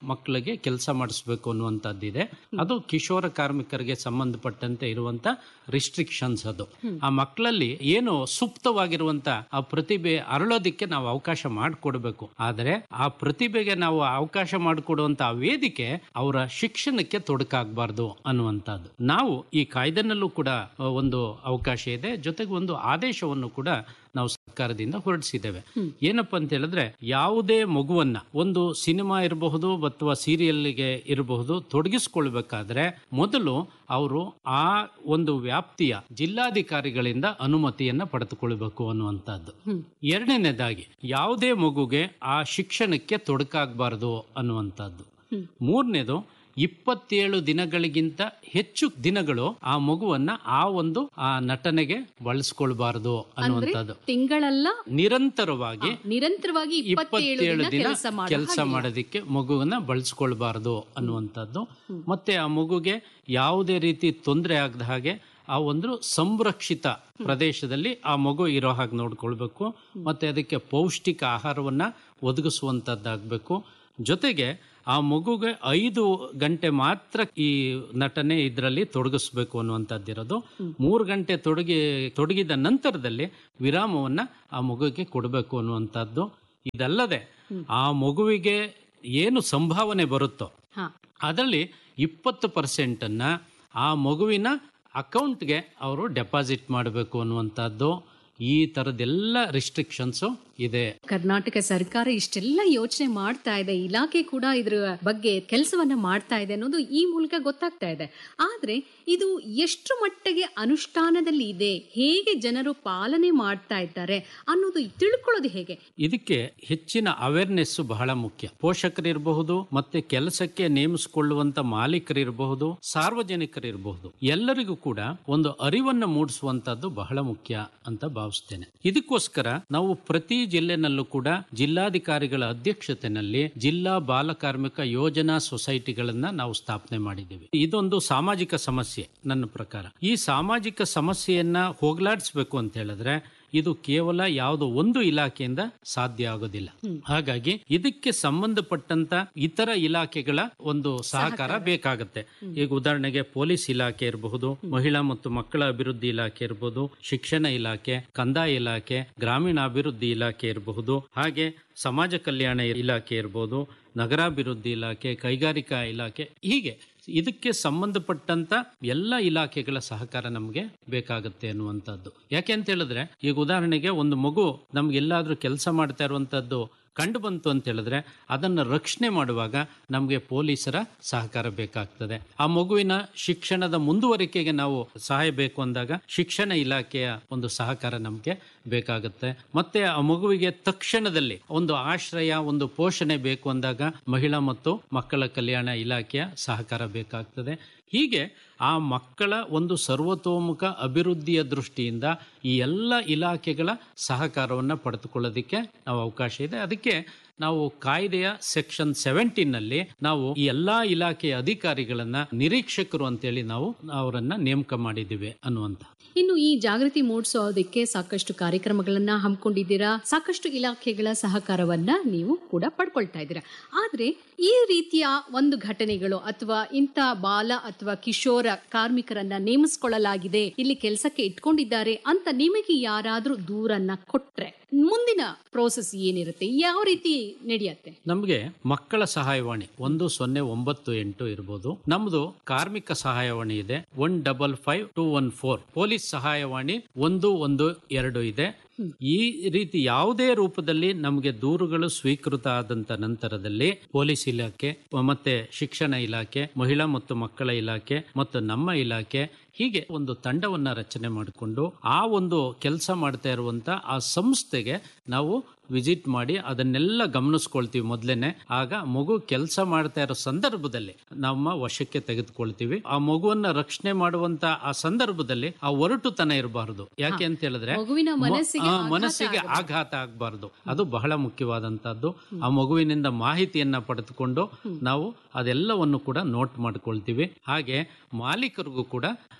Speaker 10: ಮಕ್ಕಳಿಗೆ ಕೆಲಸ ಮಾಡಿಸ್ಬೇಕು ಅನ್ನುವಂಥದ್ದಿದೆ ಅದು ಕಿಶೋರ ಕಾರ್ಮಿಕರಿಗೆ ಸಂಬಂಧಪಟ್ಟಂತೆ ಇರುವಂತ ರಿಸ್ಟ್ರಿಕ್ಷನ್ಸ್ ಅದು ಆ ಮಕ್ಕಳಲ್ಲಿ ಏನು ಸುಪ್ತವಾಗಿರುವಂತ ಆ ಪ್ರತಿಭೆ ಅರಳೋದಿಕ್ಕೆ ನಾವು ಅವಕಾಶ ಮಾಡಿಕೊಡ್ಬೇಕು ಆದರೆ ಆ ಪ್ರತಿಭೆಗೆ ನಾವು ಅವಕಾಶ ಮಾಡಿಕೊಡುವಂತ ಆ ವೇದಿಕೆ ಅವರ ಶಿಕ್ಷಣಕ್ಕೆ ತೊಡಕಾಗಬಾರ್ದು ಅನ್ನುವಂಥದ್ದು ನಾವು ಈ ಕಾಯ್ದೆನಲ್ಲೂ ಕೂಡ ಆ, ಒಂದು ಅವಕಾಶ ಇದೆ ಜೊತೆಗೆ ಒಂದು ಆದೇಶವನ್ನು ಕೂಡ ನಾವು ಸರ್ಕಾರದಿಂದ ಹೊರಡಿಸಿದ್ದೇವೆ ಏನಪ್ಪಾ ಅಂತ ಹೇಳಿದ್ರೆ ಯಾವುದೇ ಮಗುವನ್ನ ಒಂದು ಸಿನಿಮಾ ಇರಬಹುದು ಅಥವಾ ಸೀರಿಯಲ್ಗೆ ಇರಬಹುದು ತೊಡಗಿಸ್ಕೊಳ್ಬೇಕಾದ್ರೆ ಮೊದಲು ಅವರು ಆ ಒಂದು ವ್ಯಾಪ್ತಿಯ ಜಿಲ್ಲಾಧಿಕಾರಿಗಳಿಂದ ಅನುಮತಿಯನ್ನ ಪಡೆದುಕೊಳ್ಬೇಕು ಅನ್ನುವಂಥದ್ದು ಎರಡನೇದಾಗಿ ಯಾವುದೇ ಮಗುಗೆ ಆ ಶಿಕ್ಷಣಕ್ಕೆ ತೊಡಕಾಗಬಾರದು ಅನ್ನುವಂಥದ್ದು ಮೂರನೇದು ಇಪ್ಪತ್ತೇಳು ದಿನಗಳಿಗಿಂತ ಹೆಚ್ಚು ದಿನಗಳು ಆ ಮಗುವನ್ನ ಆ ಒಂದು ಆ ನಟನೆಗೆ ಬಳಸ್ಕೊಳ್ಬಾರದು
Speaker 9: ಅಂದ್ರೆ
Speaker 10: ಅನ್ನುವಂಥದ್ದು
Speaker 9: ತಿಂಗಳಲ್ಲ
Speaker 10: ನಿರಂತರವಾಗಿ
Speaker 9: ನಿರಂತರವಾಗಿ ಇಪ್ಪತ್ತೇಳು
Speaker 10: ಇಪ್ಪತ್ತೇಳು
Speaker 9: ದಿನ
Speaker 10: ದಿನ
Speaker 9: ಕೆಲಸ ಮಾಡೋ
Speaker 10: ಕೆಲಸ
Speaker 9: ಹಾಗಿಲ್ಲ.
Speaker 10: ಮಾಡೋದಕ್ಕೆ ಮಗುವನ್ನ ಬಳಸ್ಕೊಳ್ಬಾರದು ಅನ್ನುವಂಥದ್ದು ಮತ್ತೆ ಆ ಮಗುಗೆ ಯಾವುದೇ ರೀತಿ ತೊಂದರೆ ಆಗದ ಹಾಗೆ ಆ ಒಂದು ಸಂರಕ್ಷಿತ ಪ್ರದೇಶದಲ್ಲಿ ಆ ಮಗು ಇರೋ ಹಾಗೆ ನೋಡ್ಕೊಳ್ಬೇಕು ಮತ್ತೆ ಅದಕ್ಕೆ ಪೌಷ್ಟಿಕ ಆಹಾರವನ್ನ ಒದಗಿಸುವಂತದ್ದಾಗಬೇಕು ಜೊತೆಗೆ ಆ ಮಗುಗೆ ಐದು ಗಂಟೆ ಮಾತ್ರ ಈ ನಟನೆ ಇದರಲ್ಲಿ ತೊಡಗಿಸ್ಬೇಕು ಅನ್ನುವಂಥದ್ದಿರೋದು ಮೂರು ಗಂಟೆ ತೊಡಗಿ ತೊಡಗಿದ ನಂತರದಲ್ಲಿ ವಿರಾಮವನ್ನ ಆ ಮಗುಗೆ ಕೊಡಬೇಕು ಅನ್ನುವಂಥದ್ದು ಇದಲ್ಲದೆ ಆ ಮಗುವಿಗೆ ಏನು ಸಂಭಾವನೆ ಬರುತ್ತೋ
Speaker 9: ಹಾ.
Speaker 10: ಅದರಲ್ಲಿ ಇಪ್ಪತ್ತು ಪರ್ಸೆಂಟನ್ನು ಆ ಮಗುವಿನ ಅಕೌಂಟ್ಗೆ ಅವರು ಡೆಪಾಸಿಟ್ ಮಾಡಬೇಕು ಅನ್ನುವಂಥದ್ದು ಈ ಥರದ್ದೆಲ್ಲ ರಿಸ್ಟ್ರಿಕ್ಷನ್ಸು ಇದೆ
Speaker 9: ಕರ್ನಾಟಕ ಸರ್ಕಾರ ಇಷ್ಟೆಲ್ಲ ಯೋಚನೆ ಮಾಡ್ತಾ ಇದೆ ಇಲಾಖೆ ಕೂಡ ಇದ್ರ ಬಗ್ಗೆ ಕೆಲಸವನ್ನ ಮಾಡ್ತಾ ಇದೆ ಅನ್ನೋದು ಈ ಮೂಲಕ ಗೊತ್ತಾಗ್ತಾ ಇದೆ ಆದ್ರೆ ಇದು ಎಷ್ಟು ಮಟ್ಟಿಗೆ ಅನುಷ್ಠಾನದಲ್ಲಿ ಇದೆ ಹೇಗೆ ಜನರು ಪಾಲನೆ ಮಾಡ್ತಾ ಇದ್ದಾರೆ ಅನ್ನೋದು ತಿಳ್ಕೊಳ್ಳೋದು ಹೇಗೆ
Speaker 10: ಇದಕ್ಕೆ ಹೆಚ್ಚಿನ ಅವೇರ್ನೆಸ್ ಬಹಳ ಮುಖ್ಯ ಪೋಷಕರಿರಬಹುದು ಮತ್ತೆ ಕೆಲಸಕ್ಕೆ ನೇಮಿಸಿಕೊಳ್ಳುವಂತ ಮಾಲೀಕರಿರಬಹುದು ಸಾರ್ವಜನಿಕರಿರಬಹುದು ಎಲ್ಲರಿಗೂ ಕೂಡ ಒಂದು ಅರಿವನ್ನು ಮೂಡಿಸುವಂತದ್ದು ಬಹಳ ಮುಖ್ಯ ಅಂತ ಭಾವಿಸ್ತೇನೆ ಇದಕ್ಕೋಸ್ಕರ ನಾವು ಪ್ರತಿ ಜಿಲ್ಲೆನಲ್ಲೂ ಕೂಡ ಜಿಲ್ಲಾಧಿಕಾರಿಗಳ ಅಧ್ಯಕ್ಷತೆಯಲ್ಲಿ ಜಿಲ್ಲಾ ಬಾಲ ಕಾರ್ಮಿಕ ಯೋಜನಾ ಸೊಸೈಟಿಗಳನ್ನ ನಾವು ಸ್ಥಾಪನೆ ಮಾಡಿದ್ದೀವಿ ಇದೊಂದು ಸಾಮಾಜಿಕ ಸಮಸ್ಯೆ ನನ್ನ ಪ್ರಕಾರ ಈ ಸಾಮಾಜಿಕ ಸಮಸ್ಯೆಯನ್ನ ಹೋಗ್ಲಾಡಿಸ್ಬೇಕು ಅಂತ ಹೇಳಿದ್ರೆ ಇದು ಕೇವಲ ಯಾವುದೋ ಒಂದು ಇಲಾಖೆಯಿಂದ ಸಾಧ್ಯ ಆಗೋದಿಲ್ಲ ಹಾಗಾಗಿ ಇದಕ್ಕೆ ಸಂಬಂಧಪಟ್ಟಂತ ಇತರ ಇಲಾಖೆಗಳ ಒಂದು ಸಹಕಾರ ಬೇಕಾಗತ್ತೆ ಈಗ ಉದಾಹರಣೆಗೆ ಪೊಲೀಸ್ ಇಲಾಖೆ ಇರಬಹುದು ಮಹಿಳಾ ಮತ್ತು ಮಕ್ಕಳ ಅಭಿವೃದ್ಧಿ ಇಲಾಖೆ ಇರಬಹುದು ಶಿಕ್ಷಣ ಇಲಾಖೆ ಕಂದಾಯ ಇಲಾಖೆ ಗ್ರಾಮೀಣಾಭಿವೃದ್ಧಿ ಇಲಾಖೆ ಇರಬಹುದು ಹಾಗೆ ಸಮಾಜ ಕಲ್ಯಾಣ ಇಲಾಖೆ ಇರಬಹುದು ನಗರಾಭಿವೃದ್ಧಿ ಇಲಾಖೆ ಕೈಗಾರಿಕಾ ಇಲಾಖೆ ಹೀಗೆ ಇದಕ್ಕೆ ಸಂಬಂಧಪಟ್ಟಂತ ಎಲ್ಲ ಇಲಾಖೆಗಳ ಸಹಕಾರ ನಮಗೆ ಬೇಕಾಗುತ್ತೆ ಅನ್ನುವಂಥದ್ದು ಯಾಕೆ ಅಂತ ಹೇಳಿದ್ರೆ ಈಗ ಉದಾಹರಣೆಗೆ ಒಂದು ಮಗು ನಮ್ಗೆ ಎಲ್ಲಾದ್ರೂ ಕೆಲಸ ಮಾಡ್ತಾ ಇರುವಂತದ್ದು ಕಂಡು ಬಂತು ಅಂತ ಹೇಳಿದ್ರೆ ಅದನ್ನು ರಕ್ಷಣೆ ಮಾಡುವಾಗ ನಮಗೆ ಪೊಲೀಸರ ಸಹಕಾರ ಬೇಕಾಗ್ತದೆ ಆ ಮಗುವಿನ ಶಿಕ್ಷಣದ ಮುಂದುವರಿಕೆಗೆ ನಾವು ಸಹಾಯ ಬೇಕು ಅಂದಾಗ ಶಿಕ್ಷಣ ಇಲಾಖೆಯ ಒಂದು ಸಹಕಾರ ನಮಗೆ ಬೇಕಾಗುತ್ತೆ ಮತ್ತೆ ಆ ಮಗುವಿಗೆ ತಕ್ಷಣದಲ್ಲಿ ಒಂದು ಆಶ್ರಯ ಒಂದು ಪೋಷಣೆ ಬೇಕು ಅಂದಾಗ ಮಹಿಳಾ ಮತ್ತು ಮಕ್ಕಳ ಕಲ್ಯಾಣ ಇಲಾಖೆಯ ಸಹಕಾರ ಬೇಕಾಗ್ತದೆ ಹೀಗೆ ಆ ಮಕ್ಕಳ ಒಂದು ಸರ್ವತೋಮುಖ ಅಭಿವೃದ್ಧಿಯ ದೃಷ್ಟಿಯಿಂದ ಈ ಎಲ್ಲ ಇಲಾಖೆಗಳ ಸಹಕಾರವನ್ನು ಪಡೆದುಕೊಳ್ಳೋದಕ್ಕೆ ನಾವು ಅವಕಾಶ ಇದೆ ಅದಕ್ಕೆ ನಾವು ಕಾಯ್ದೆಯ ಸೆಕ್ಷನ್ ಸೆವೆಂಟೀನಲ್ಲಿ ನಾವು ಈ ಎಲ್ಲಾ ಇಲಾಖೆಯ ಅಧಿಕಾರಿಗಳನ್ನ ನಿರೀಕ್ಷಕರು ಅಂತೇಳಿ ನಾವು ಅವರನ್ನ ನೇಮಕ ಮಾಡಿದ್ದೀವಿ ಅನ್ನುವಂತ
Speaker 9: ಇನ್ನು ಈ ಜಾಗೃತಿ ಮೂಡಿಸೋದಕ್ಕೆ ಸಾಕಷ್ಟು ಕಾರ್ಯಕ್ರಮಗಳನ್ನ ಹಮ್ಮಿಕೊಂಡಿದ್ದೀರಾ ಸಾಕಷ್ಟು ಇಲಾಖೆಗಳ ಸಹಕಾರವನ್ನ ನೀವು ಕೂಡ ಪಡ್ಕೊಳ್ತಾ ಇದ್ದೀರಾ ಆದ್ರೆ ಈ ರೀತಿಯ ಒಂದು ಘಟನೆಗಳು ಅಥವಾ ಇಂಥ ಬಾಲ ಅಥವಾ ಕಿಶೋರ ಕಾರ್ಮಿಕರನ್ನ ನೇಮಿಸಿಕೊಳ್ಳಲಾಗಿದೆ ಇಲ್ಲಿ ಕೆಲಸಕ್ಕೆ ಇಟ್ಕೊಂಡಿದ್ದಾರೆ ಅಂತ ನಿಮಗೆ ಯಾರಾದ್ರೂ ದೂರನ್ನ ಕೊಟ್ರೆ ಮುಂದಿನ ಪ್ರೋಸೆಸ್ ಏನಿರುತ್ತೆ ಯಾವ ರೀತಿ ನಡೆಯುತ್ತೆ
Speaker 10: ನಮಗೆ ಮಕ್ಕಳ ಸಹಾಯವಾಣಿ ಒಂದು ಸೊನ್ನೆ ಒಂಬತ್ತು ಎಂಟು ಇರ್ಬೋದು ನಮ್ದು ಕಾರ್ಮಿಕ ಸಹಾಯವಾಣಿ ಇದೆ one double five two one four police ಸಹಾಯವಾಣಿ ಒಂದು ಒಂದು ಎರಡು ಇದೆ ಈ ರೀತಿ ಯಾವುದೇ ರೂಪದಲ್ಲಿ ನಮಗೆ ದೂರುಗಳು ಸ್ವೀಕೃತ ಆದಂತ ನಂತರದಲ್ಲಿ ಪೊಲೀಸ್ ಇಲಾಖೆ ಮತ್ತೆ ಶಿಕ್ಷಣ ಇಲಾಖೆ ಮಹಿಳಾ ಮತ್ತು ಮಕ್ಕಳ ಇಲಾಖೆ ಮತ್ತು ನಮ್ಮ ಇಲಾಖೆ ಹೀಗೆ ಒಂದು ತಂಡವನ್ನ ರಚನೆ ಮಾಡಿಕೊಂಡು ಆ ಒಂದು ಕೆಲಸ ಮಾಡ್ತಾ ಇರುವಂತ ಆ ಸಂಸ್ಥೆಗೆ ನಾವು ವಿಸಿಟ್ ಮಾಡಿ ಅದನ್ನೆಲ್ಲ ಗಮನಿಸ್ಕೊಳ್ತೀವಿ ಮೊದಲೇನೆ ಆಗ ಮಗು ಕೆಲಸ ಮಾಡ್ತಾ ಇರೋ ಸಂದರ್ಭದಲ್ಲಿ ನಮ್ಮ ವಶಕ್ಕೆ ತೆಗೆದುಕೊಳ್ತೀವಿ ಆ ಮಗುವನ್ನ ರಕ್ಷಣೆ ಮಾಡುವಂತ ಆ ಸಂದರ್ಭದಲ್ಲಿ ಆ ಒರಟುತನ ಇರಬಾರದು ಯಾಕೆ ಅಂತ ಹೇಳಿದ್ರೆ
Speaker 9: ಮಗುವಿನ
Speaker 10: ಮ-
Speaker 9: ಮನಸ್ಸಿಗೆ
Speaker 10: ಆ,
Speaker 9: ಆಘಾತ
Speaker 10: ಮನಸ್ಸಿಗೆ
Speaker 9: ಆಗಬಾರ್ದು.
Speaker 10: ಆಘಾತ ಆಗಬಾರ್ದು ಅದು ಬಹಳ ಮುಖ್ಯವಾದಂತದ್ದು ಆ ಮಗುವಿನಿಂದ ಮಾಹಿತಿಯನ್ನ ಪಡೆದುಕೊಂಡು ನಾವು ಅದೆಲ್ಲವನ್ನು ಕೂಡ ನೋಟ್ ಮಾಡ್ಕೊಳ್ತೀವಿ ಹಾಗೆ ಮಾಲೀಕರಿಗೂ ಕೂಡ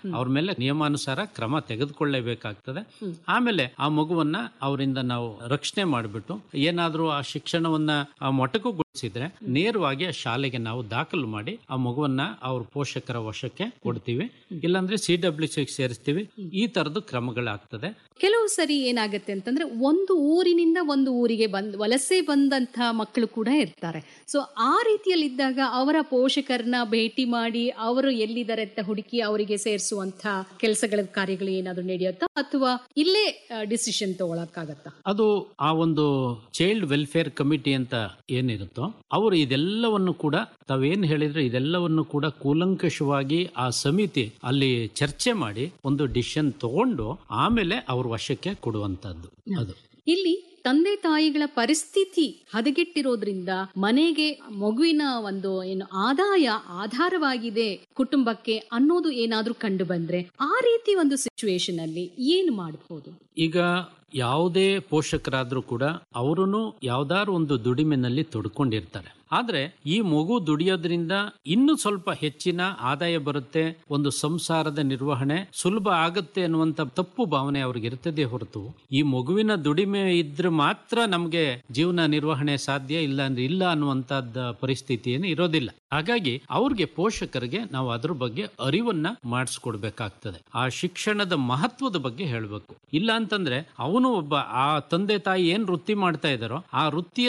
Speaker 10: ಅವ್ರ ಮೇಲೆ ನಿಯಮಾನುಸಾರ ಕ್ರಮ ತೆಗೆದುಕೊಳ್ಳಲೇಬೇಕಾಗ್ತದೆ ಆಮೇಲೆ ಆ ಮಗುವನ್ನ ಅವರಿಂದ ನಾವು ರಕ್ಷಣೆ ಮಾಡಿಬಿಟ್ಟು ಏನಾದ್ರೂ ಆ ಶಿಕ್ಷಣವನ್ನ ಆ ಮೊಟಕುಗೊಳಿಸಿದ್ರೆ ನೇರವಾಗಿ ಆ ಶಾಲೆಗೆ ನಾವು ದಾಖಲು ಮಾಡಿ ಆ ಮಗುವನ್ನ ಅವ್ರ ಪೋಷಕರ ವಶಕ್ಕೆ ಕೊಡ್ತೀವಿ ಇಲ್ಲಾಂದ್ರೆ ಸಿ ಡಬ್ಲ್ಯೂ ಸಿ ಸೇರಿಸ್ತೀವಿ ಈ ತರದ ಕ್ರಮಗಳಾಗ್ತದೆ
Speaker 9: ಕೆಲವು ಸರಿ ಏನಾಗುತ್ತೆ ಅಂತಂದ್ರೆ ಒಂದು ಊರಿನಿಂದ ಒಂದು ಊರಿಗೆ ಬಂದ್ ವಲಸೆ ಬಂದಂತ ಮಕ್ಕಳು ಕೂಡ ಇರ್ತಾರೆ ಸೊ ಆ ರೀತಿಯಲ್ಲಿದ್ದಾಗ ಅವರ ಪೋಷಕರನ್ನ ಭೇಟಿ ಮಾಡಿ ಅವರು ಎಲ್ಲಿದ್ದಾರೆ ಅಂತ ಹುಡುಕಿ ಅವರಿಗೆ ಸೇರಿಸುವಂತ ಕೆಲಸಗಳ ಕಾರ್ಯಗಳು ಏನಾದ್ರು ನಡೆಯುತ್ತಾ ಅಥವಾ ಇಲ್ಲೇ ಡಿಸಿಷನ್ ತಗೊಳಕ್ಕಾಗತ್ತಾ
Speaker 10: ಅದು ಆ ಒಂದು ಚೈಲ್ಡ್ ವೆಲ್ಫೇರ್ ಕಮಿಟಿ ಅಂತ ಏನಿರುತ್ತೋ ಅವರು ಇದೆಲ್ಲವನ್ನು ಕೂಡ ತಾವೇನ್ ಹೇಳಿದ್ರೆ ಇದೆಲ್ಲವನ್ನು ಕೂಡ ಕೂಲಂಕಷವಾಗಿ ಆ ಸಮಿತಿ ಅಲ್ಲಿ ಚರ್ಚೆ ಮಾಡಿ ಒಂದು ಡಿಸಿಷನ್ ತಗೊಂಡು ಆಮೇಲೆ ಅವ್ರ ವಶಕ್ಕೆ ಕೊಡುವಂತದ್ದು ಅದು
Speaker 9: ಇಲ್ಲಿ ತಂದೆ ತಾಯಿಗಳ ಪರಿಸ್ಥಿತಿ ಹದಗೆಟ್ಟಿರೋದ್ರಿಂದ ಮನೆಗೆ ಮಗುವಿನ ಒಂದು ಏನು ಆದಾಯ ಆಧಾರವಾಗಿದೆ ಕುಟುಂಬಕ್ಕೆ ಅನ್ನೋದು ಏನಾದ್ರೂ ಕಂಡು ಬಂದ್ರೆ ಆ ರೀತಿ ಒಂದು ಸಿಚುವೇಶನ್ ಅಲ್ಲಿ ಏನು ಮಾಡಬಹುದು
Speaker 10: ಈಗ ಯಾವುದೇ ಪೋಷಕರಾದ್ರೂ ಕೂಡ ಅವರೂ ಯಾವ್ದಾದ್ರು ಒಂದು ದುಡಿಮೆನಲ್ಲಿ ತೊಡ್ಕೊಂಡಿರ್ತಾರೆ ಆದ್ರೆ ಈ ಮಗು ದುಡಿಯೋದ್ರಿಂದ ಇನ್ನೂ ಸ್ವಲ್ಪ ಹೆಚ್ಚಿನ ಆದಾಯ ಬರುತ್ತೆ ಒಂದು ಸಂಸಾರದ ನಿರ್ವಹಣೆ ಸುಲಭ ಆಗುತ್ತೆ ಅನ್ನುವಂತ ತಪ್ಪು ಭಾವನೆ ಅವ್ರಿಗೆ ಇರ್ತದೆ ಹೊರತು ಈ ಮಗುವಿನ ದುಡಿಮೆ ಇದ್ರೆ ಮಾತ್ರ ನಮ್ಗೆ ಜೀವನ ನಿರ್ವಹಣೆ ಸಾಧ್ಯ ಇಲ್ಲ ಅಂದ್ರೆ ಇಲ್ಲ ಅನ್ನುವಂತದ್ದ ಪರಿಸ್ಥಿತಿ ಏನು ಇರೋದಿಲ್ಲ ಹಾಗಾಗಿ ಅವ್ರಿಗೆ ಪೋಷಕರಿಗೆ ನಾವು ಅದ್ರ ಬಗ್ಗೆ ಅರಿವನ್ನ ಮಾಡಿಸ್ಕೊಡ್ಬೇಕಾಗ್ತದೆ ಆ ಶಿಕ್ಷಣದ ಮಹತ್ವದ ಬಗ್ಗೆ ಹೇಳ್ಬೇಕು ಇಲ್ಲ ಅಂತಂದ್ರೆ ಅವನು ಒಬ್ಬ ಆ ತಂದೆ ತಾಯಿ ಏನ್ ವೃತ್ತಿ ಮಾಡ್ತಾ ಇದ್ದಾರೋ ಆ ವೃತ್ತಿಯ